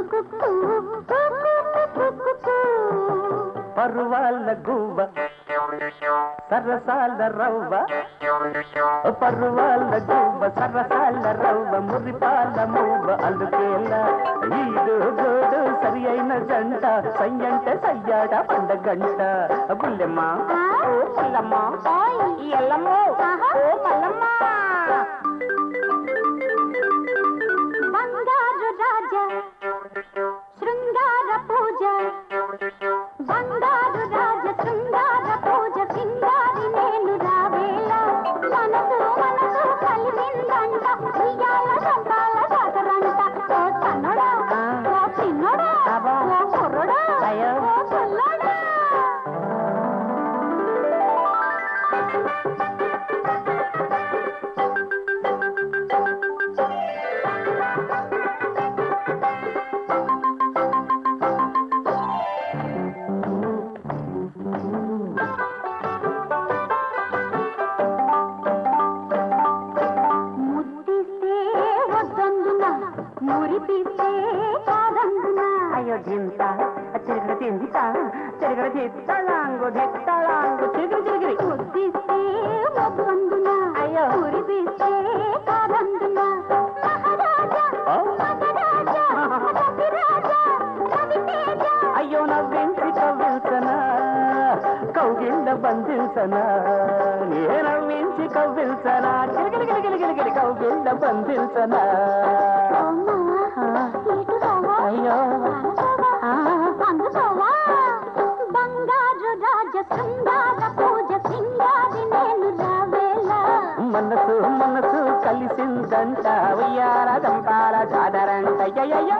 పరువాల గువ్వ సరసాల రవ్వ పరువాల గువ్వ సరసాల రవ్వ మురిపాల మువ్వ అల్లుకేల ఈడు గోడు సరి అయిన జంట సయ్యంటే సయ్యాడ పండగంట బుల్లెమ్మ ఓ పుల్లమ్మ ఈ ఎల్లమ్మ ఓ మల్లమ్మ బంగారు రాజా శృంగార పూజ బంగారు రాజ శృంగార పూజ సింగారి నేను రావేళ మనసు మనసు కలిసిందంట ఉయ్యాల రంపాల జాతరంట ఓ సన్నడా ఓ చిన్నడా అబ్బా. ఓ కుర్రడా అయ్యో. ఓ పుల్లడా ముద్దిస్తే వద్దందున మురిపిస్తే కాదందున అయ్యో జింత చిరుగుడు తింత చిరుగుడు తిత్తలాంగు దిత్తలాంగు చిగురు చిరుగురి ముద్దిస్తే వద్దందున అయ్యో. మురిపిస్తే కాదందున మహారాజా ఆ? మహారాజా రవిరాజా రవితేజ అయ్యో నవ్వించి కవ్విల్సనా కౌగిళ్ళ బంధించనా నే నవ్వించి కవ్విల్సనా గిలిగిలిగిలిగిలిగిలి కౌగిళ్ళ బంధించనా అమ్మా, ఇటు రావా? అయ్యో. అందుకోవా? అందుకోవా? బంగారు రాజ శృంగార పూజ సింగారి నేను రావేలా మనసు మనసు కలిసిందంట ఉయ్యాల దంపాల జాదరంట అయ్యయ్యయ్య.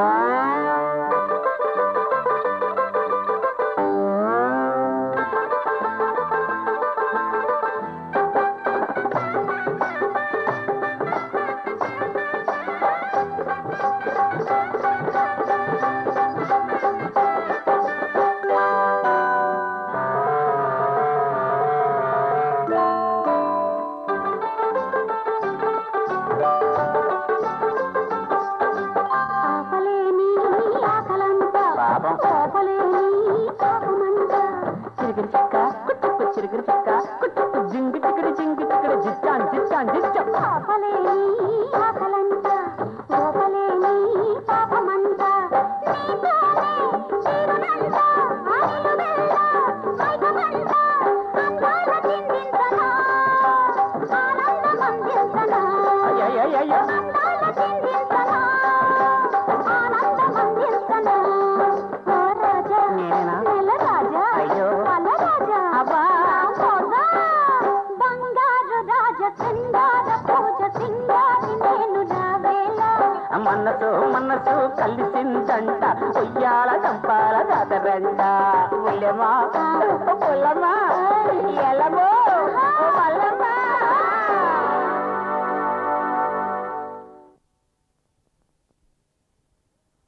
ఆపలేని ఆకలంట పాపం. ఆపలేని పాపమంట చిరిగిరి చిక్క కుట్టుకు చిరిగిరి చిక్క కుట్టుకు జింగి చిక్కడి జింగి చిక్కడి జిచ్చాన్ జిచ్చాన్ జిచ్చం ఆపలేని ఆకలంట ఓపలేని పాపమంట నీతోనే తీరునంట ఆయిలు వెళ్ళ మైకమంట అందాల చిందించనా ఆనందం అందించనా అయ్యయ్యయ్య అందాల చిందించనా ఆనందం అందించనా ఓ రాజా నేనేనా? నెల రాజా అయ్యో. పల రాజా అబ్బా. రామోజా. బంగారు రాజ శృంగార పూజ సింగారి నేను రావేలా మనసు మనసు కలిసిందంట ఉయ్యాల దంపాల జాతరంట ఉల్లెమా పుల్లమా ఎలమో